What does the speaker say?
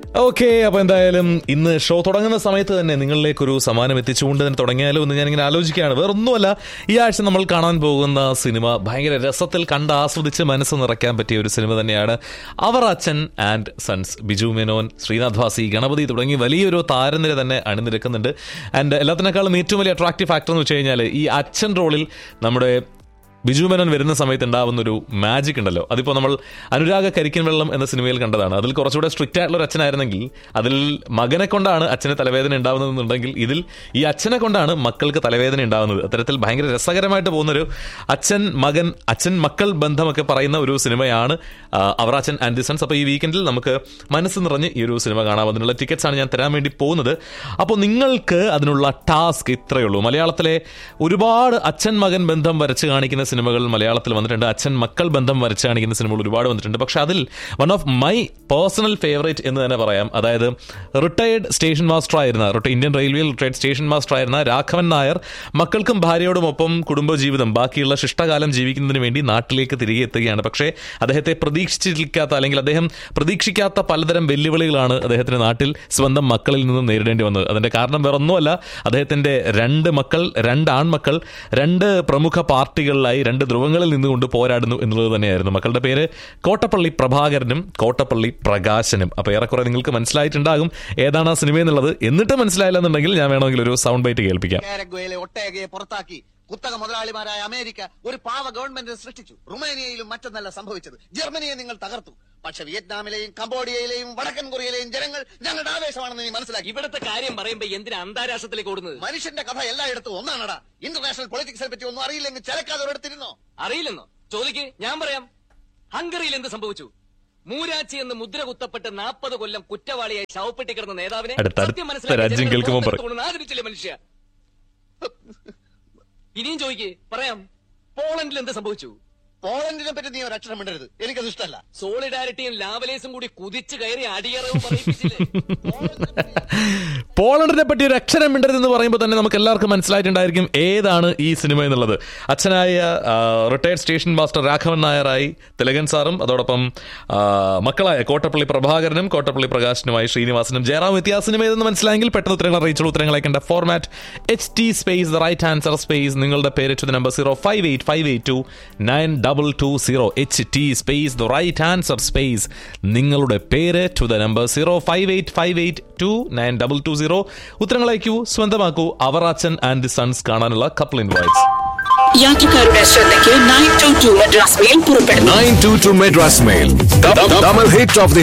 Okay അപ്പൊ എന്തായാലും ഇന്ന് ഷോ തുടങ്ങുന്ന സമയത്ത് തന്നെ നിങ്ങളിലേക്ക് ഒരു സമ്മാനം എത്തിച്ചുകൊണ്ട് തന്നെ തുടങ്ങിയാലോ എന്ന് ഞാനിങ്ങനെ ആലോചിക്കുകയാണ് വേറൊന്നുമല്ല ഈ ആഴ്ച നമ്മൾ കാണാൻ പോകുന്ന സിനിമ ഭയങ്കര രസത്തിൽ കണ്ട് ആസ്വദിച്ച് മനസ്സ് നിറയ്ക്കാൻ പറ്റിയ ഒരു സിനിമ തന്നെയാണ് Avarachan and sons Biju Menon Sreenath Bhasi Ganapathi തുടങ്ങി വലിയൊരു താരനിര തന്നെ അണിനിരക്കുന്നുണ്ട് ആൻഡ് എല്ലാത്തിനേക്കാളും ഏറ്റവും വലിയ അട്രാക്റ്റീവ് ഫാക്ടർ എന്ന് വെച്ച് കഴിഞ്ഞാൽ ഈ അച്ഛൻ റോളിൽ നമ്മുടെ ബിജു മേനോൻ വരുന്ന സമയത്ത് ഉണ്ടാവുന്ന ഒരു മാജിക് ഉണ്ടല്ലോ അതിപ്പോൾ നമ്മൾ അനുരാഗ കരിക്കൻ വെള്ളം എന്ന സിനിമയിൽ കണ്ടതാണ് അതിൽ കുറച്ചുകൂടെ സ്ട്രിക്റ്റ് ആയിട്ടുള്ള ഒരു അച്ഛനായിരുന്നെങ്കിൽ അതിൽ മകനെ കൊണ്ടാണ് അച്ഛന് തലവേദന ഉണ്ടാവുന്നതെന്നുണ്ടെങ്കിൽ ഇതിൽ ഈ അച്ഛനെ കൊണ്ടാണ് മക്കൾക്ക് തലവേദന ഉണ്ടാവുന്നത് അത്തരത്തിൽ ഭയങ്കര രസകരമായിട്ട് പോകുന്നൊരു അച്ഛൻ മകൻ അച്ഛൻ മക്കൾ ബന്ധമൊക്കെ പറയുന്ന ഒരു സിനിമയാണ് ആ, അവർ അച്ഛൻ ആൻഡ് ദി സൺസ് അപ്പോൾ ഈ വീക്കെൻഡിൽ നമുക്ക് മനസ്സ് നിറഞ്ഞ് ഈ ഒരു സിനിമ കാണാം അതിനുള്ള ടിക്കറ്റ്സ് ആണ് ഞാൻ തരാൻ വേണ്ടി പോകുന്നത് അപ്പോൾ നിങ്ങൾക്ക് അതിനുള്ള ടാസ്ക് ഇത്രയേ ഉള്ളൂ മലയാളത്തിലെ ഒരുപാട് അച്ഛൻ മകൻ ബന്ധം വരച്ച് കാണിക്കുന്ന സിനിമകൾ മലയാളത്തിൽ വന്നിട്ടുണ്ട് അച്ഛൻ മക്കൾ ബന്ധം വരച്ച് കാണിക്കുന്ന സിനിമകൾ ഒരുപാട് വന്നിട്ടുണ്ട് പക്ഷെ അതിൽ one of my personal favourite എന്ന് തന്നെ പറയാം അതായത് റിട്ടയർഡ് സ്റ്റേഷൻ മാസ്റ്റർ ആയിരുന്ന റിട്ട- ഇന്ത്യൻ റെയിൽവേയിൽ റിട്ടയർഡ് സ്റ്റേഷൻ മാസ്റ്റർ ആയിരുന്ന രാഘവൻ നായർ മക്കൾക്കും ഭാര്യയോടുമൊപ്പം കുടുംബജീവിതം ബാക്കിയുള്ള ശിഷ്ടകാലം ജീവിക്കുന്നതിന് വേണ്ടി നാട്ടിലേക്ക് തിരികെ എത്തുകയാണ് പക്ഷേ അദ്ദേഹത്തെ പ്രതീക്ഷിച്ചിരിക്കാത്ത അല്ലെങ്കിൽ അദ്ദേഹം പ്രതീക്ഷിക്കാത്ത പലതരം വെല്ലുവിളികളാണ് അദ്ദേഹത്തിന് നാട്ടിൽ സ്വന്തം മക്കളിൽ നിന്നും നേരിടേണ്ടി വന്നത് അതിന്റെ കാരണം വേറൊന്നുമല്ല അദ്ദേഹത്തിന്റെ രണ്ട് മക്കൾ രണ്ട് ആൺമക്കൾ രണ്ട് പ്രമുഖ പാർട്ടികളിലായി രണ്ട് ധ്രുവങ്ങളിൽ നിന്നുകൊണ്ട് പോരാടുന്നു എന്നുള്ളത് തന്നെയായിരുന്നു മക്കളുടെ പേര് കോട്ടപ്പള്ളി പ്രഭാകരനും കോട്ടപ്പള്ളി പ്രകാശനും അപ്പൊ ഏറെക്കുറെ നിങ്ങൾക്ക് മനസ്സിലായിട്ടുണ്ടാകും ഏതാണ് ആ സിനിമ എന്നുള്ളത് എന്നിട്ട് മനസ്സിലായില്ല എന്നുണ്ടെങ്കിൽ ഞാൻ വേണമെങ്കിൽ ഒരു സൗണ്ട് ബൈറ്റ് കേൾപ്പിക്കാം കാരഗ്വയിലെ ഒട്ടേകയെ പുറത്താക്കി കുത്തക മുതലാളിമാരായ അമേരിക്ക ഒരു പാവ ഗവൺമെന്റ് സൃഷ്ടിച്ചു റുമേനിയയിലും മറ്റൊന്നല്ല സംഭവിച്ചത് ജർമ്മനിയെ നിങ്ങൾ തകർത്തു പക്ഷെ വിയറ്റ്നാമിലെയും കംബോഡിയയിലെയും വടക്കൻ കൊറിയയിലെയും ജനങ്ങൾ ഞങ്ങളുടെ ആവേശമാണെന്ന് നീ മനസ്സിലാക്കി ഇവിടുത്തെ കാര്യം പറയുമ്പോ എന്തിനാ അന്താരാഷ്ട്രത്തിലേക്ക് ഓടുന്നത് മനുഷ്യന്റെ കഥ എല്ലായിടത്തും ഒന്നാണടാ ഇന്റർനാഷണൽ പൊളിറ്റിക്സിനെ പറ്റി ഒന്നും അറിയില്ലെങ്കിൽ ചിലക്കാതെ ഒരിടത്തിരുന്നോ അറിയില്ലെന്നോ ചോദിക്ക് ഞാൻ പറയാം ഹംഗറിയിൽ എന്ത് സംഭവിച്ചു മൂരാച്ചി എന്ന് മുദ്ര കുത്തപ്പെട്ട് നാൽപ്പത് കൊല്ലം കുറ്റവാളിയായി ശവപ്പെട്ടി കിടന്ന നേതാവിനെ അടുത്ത- അടുത്ത സത്യം മനസ്സിലാക്കിയ രാജ്യം ജനങ്ങൾ കേൾക്കുമ്പോൾ പറ- പുറത്തെടുത്തുകൊണ്ട് ആദരിച്ചില്ലേ മനുഷ്യ ഇനിയും ചോദിക്ക് പറയാം പോളണ്ടിൽ എന്ത് സംഭവിച്ചു പോളണ്ടിനെ പറ്റി നീ ഒരു അക്ഷരം മിണ്ടരുത് എനിക്കത് ഇഷ്ടമല്ല സോളിഡാരിറ്റിയും ലാവലേസും കൂടി കുതിച്ചു കയറി അടിയറവും പറയിപ്പിച്ചില്ലേ പോളണ്ടിനെ പറ്റി ഒരു അക്ഷരം മിണ്ടരുതെന്ന് പറയുമ്പോൾ തന്നെ നമുക്ക് എല്ലാവർക്കും മനസ്സിലായിട്ടുണ്ടായിരിക്കും ഏതാണ് ഈ സിനിമ എന്നുള്ളത് അച്ഛനായ റിട്ടയർഡ് സ്റ്റേഷൻ മാസ്റ്റർ രാഘവൻ നായരായി തിലകൻ സാറും അതോടൊപ്പം ആ, മക്കളായ കോട്ടപ്പള്ളി പ്രഭാകരനും കോട്ടപ്പള്ളി പ്രകാശനുമായി ശ്രീനിവാസനും ജയറാം എത്തിയ ആ സിനിമ ഏതെന്ന് മനസ്സിലായെങ്കിൽ പെട്ടെന്ന് ഉത്തരങ്ങൾ അറിയിച്ചുള്ളൂ ഉത്തരങ്ങൾ അയക്കേണ്ട format H T space the right answer space നിങ്ങളുടെ പേര് to the number zero five eight five eight two nine double two zero H T space the right answer space നിങ്ങളുടെ പേര് to the number zero five eight five eight two nine double two zero ഉത്തരങ്ങൾ അയക്കൂ സ്വന്തമാക്കൂ Avarachan and the sons കാണാനുള്ള couple invites യാത്രക്കാരുടെ ശ്രദ്ധയ്ക്ക് nine two two Madras mail പുറപ്പെടുന്നു 922 Madras Mail. The, the, double hit of the